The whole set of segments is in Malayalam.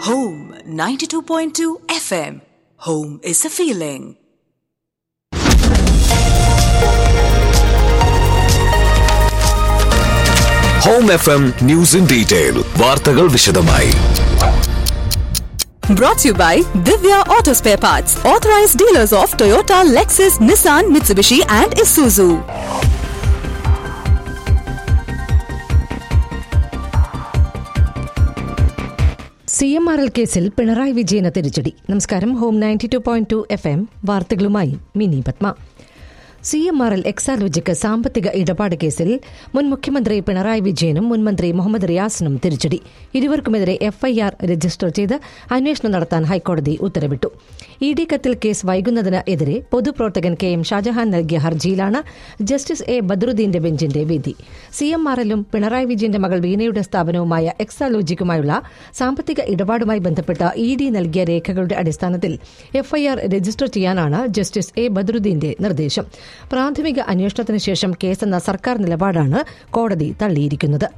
Home 92.2 FM. Home is a feeling. Home F M news in detail വാർത്തകൾ വിശദമായി Brought to you by Divya Auto Spare Parts, authorized dealers of Toyota, Lexus, Nissan, Mitsubishi, and Isuzu. C M R L കേസിൽ പിണറായി വിജയന് തിരിച്ചടി നമസ്കാരം home ninety two point two F M വാർത്തകളുമായി Mini Padma C M R L Exalogic സാമ്പത്തിക ഇടപാട് കേസിൽ മുൻ മുഖ്യമന്ത്രി പിണറായി വിജയനും മുൻ മന്ത്രി മുഹമ്മദ് റിയാസിനും തിരിച്ചടി ഇരുവർക്കുമെതിരെ എഫ്ഐആർ രജിസ്റ്റർ ചെയ്ത് അന്വേഷണം നടത്താൻ ഹൈക്കോടതി ഉത്തരവിട്ടു ഇ ഡി കത്തിൽ കേസ് വൈകുന്നതിന് എതിരെ പൊതുപ്രവർത്തകൻ കെ എം ഷാജഹാൻ നൽകിയ ഹർജിയിലാണ് ജസ്റ്റിസ് എ ബദ്രുദ്ദീന്റെ ബെഞ്ചിന്റെ വിധി സി എം ആർ എല്ലും പിണറായി വിജയന്റെ മകൾ വീണയുടെ സ്ഥാപനവുമായ എക്സാലോജിക്കുമായുള്ള സാമ്പത്തിക ഇടപാടുമായി ബന്ധപ്പെട്ട ഇ ഡി നൽകിയ രേഖകളുടെ അടിസ്ഥാനത്തിൽ എഫ്ഐആർ രജിസ്റ്റർ ചെയ്യാനാണ് ജസ്റ്റിസ് എ ബദ്രുദ്ദീന്റെ നിർദ്ദേശം പ്രാഥമിക അന്വേഷണത്തിന് ശേഷം കേസെന്ന സർക്കാർ നിലപാടാണ് കോടതി തള്ളിയിരിക്കുന്നത്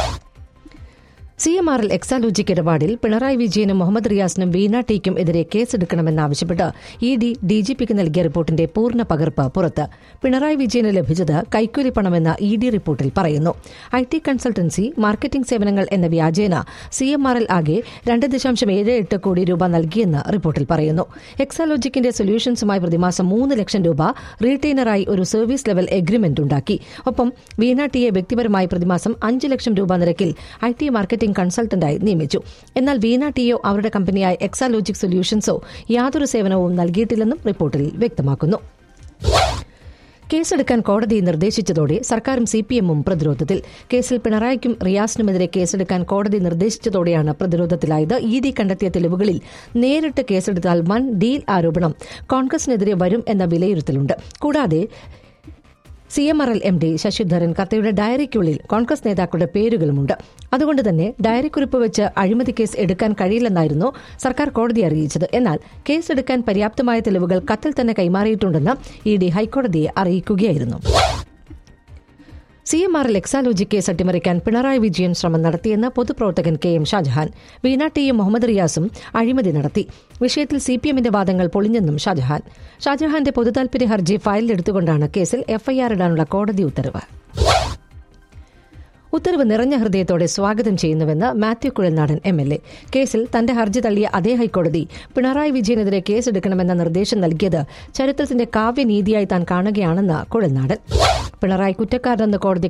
C M R L Exalogic ഇടപാടിൽ പിണറായി വിജയനും മുഹമ്മദ് റിയാസിനും വീണ ടിക്കും എതിരെ കേസെടുക്കണമെന്നാവശ്യപ്പെട്ട് ഇ ഡി ഡിജിപിക്ക് നൽകിയ റിപ്പോർട്ടിന്റെ പൂർണ്ണ പകർപ്പ് പുറത്ത് പിണറായി വിജയന് ലഭിച്ചത് കൈക്കൂലി പണമെന്ന് ഇ ഡി റിപ്പോർട്ടിൽ പറയുന്നു ഐ ടി കൺസൾട്ടൻസി മാർക്കറ്റിംഗ് സേവനങ്ങൾ എന്ന വ്യാജേന സി എം ആർ എൽ ആകെ രണ്ട് ദശാംശം ഏഴ് എട്ട് കോടി രൂപ നൽകിയെന്ന് റിപ്പോർട്ടിൽ പറയുന്നു എക്സാലോജിക്കിന്റെ സൊല്യൂഷൻസുമായി പ്രതിമാസം മൂന്ന് ലക്ഷം രൂപ റീറ്റെയിനറായി ഒരു സർവീസ് ലെവൽ എഗ്രിമെന്റ് ഉണ്ടാക്കി ഒപ്പം വീണ ടിയെ വ്യക്തിപരമായി പ്രതിമാസം അഞ്ച് ലക്ഷം രൂപ നിരക്കിൽ ഐ ടി മാർക്കറ്റിംഗ് കൺസൾട്ടന്റായി നിയമിച്ചു എന്നാൽ വീണ ടിയോ അവരുടെ കമ്പനിയായ എക്സാലോജിക് സൊല്യൂഷൻസോ യാതൊരു സേവനവും നൽകിയിട്ടില്ലെന്നും റിപ്പോർട്ടിൽ വ്യക്തമാക്കുന്നു കേസെടുക്കാൻ കോടതി നിർദ്ദേശിച്ചതോടെ സർക്കാരും സി പി എമ്മും പ്രതിരോധത്തിൽ കേസിൽ പിണറായിക്കും റിയാസിനുമെതിരെ കേസെടുക്കാൻ കോടതി നിർദ്ദേശിച്ചതോടെയാണ് പ്രതിരോധത്തിലായത് ഇ ഡി കണ്ടെത്തിയ തെളിവുകളിൽ നേരിട്ട് കേസെടുത്താൽ വൻ ഡീൽ ആരോപണം കോൺഗ്രസിനെതിരെ വരും എന്ന വിലയിരുത്തലുണ്ട് കൂടാതെ C M R L M D Sasidharan കത്തയുടെ ഡയറിക്കുള്ളിൽ കോൺഗ്രസ് നേതാക്കളുടെ പേരുകളുമുണ്ട് അതുകൊണ്ട് തന്നെ ഡയറിക്കുറിപ്പ് വെച്ച് അഴിമതി കേസ് എടുക്കാൻ കഴിയില്ലെന്നായിരുന്നു സർക്കാർ കോടതി അറിയിച്ചത് എന്നാൽ കേസ് എടുക്കാൻ പര്യാപ്തമായ തെളിവുകൾ കത്തിൽ തന്നെ കൈമാറിയിട്ടുണ്ടെന്ന് ഇ ഡി ഹൈക്കോടതിയെ അറിയിക്കുകയായിരുന്നു C M R L Exalogic case അട്ടിമറിക്കാൻ പിണറായി വിജയൻ ശ്രമം നടത്തിയെന്ന് പൊതുപ്രവർത്തകൻ കെ എം ഷാജഹാൻ വീണ ടിയും മുഹമ്മദ് റിയാസും അഴിമതി നടത്തി വിഷയത്തിൽ സി പി എമ്മിന്റെ വാദങ്ങൾ പൊളിഞ്ഞെന്നും ഷാജഹാൻ ഷാജഹാന്റെ പൊതുതാൽപര്യ ഹർജി ഫയലിലെടുത്തുകൊണ്ടാണ് കേസിൽ എഫ്ഐആർ ഇടാനുള്ള കോടതി ഉത്തരവ് ഉത്തരവ് നിറഞ്ഞ ഹൃദയത്തോടെ സ്വാഗതം ചെയ്യുന്നുവെന്ന് Mathew Kuzhalnadan M L A കേസിൽ തന്റെ ഹർജി തള്ളിയ അതേ ഹൈക്കോടതി പിണറായി വിജയനെതിരെ കേസെടുക്കണമെന്ന നിർദ്ദേശം നൽകിയത് ചരിത്രത്തിന്റെ കാവ്യനീതിയായി താൻ കാണുകയാണെന്ന് കുഴൽനാടൻ പിണറായി കുറ്റക്കാരനെന്ന് കോടതി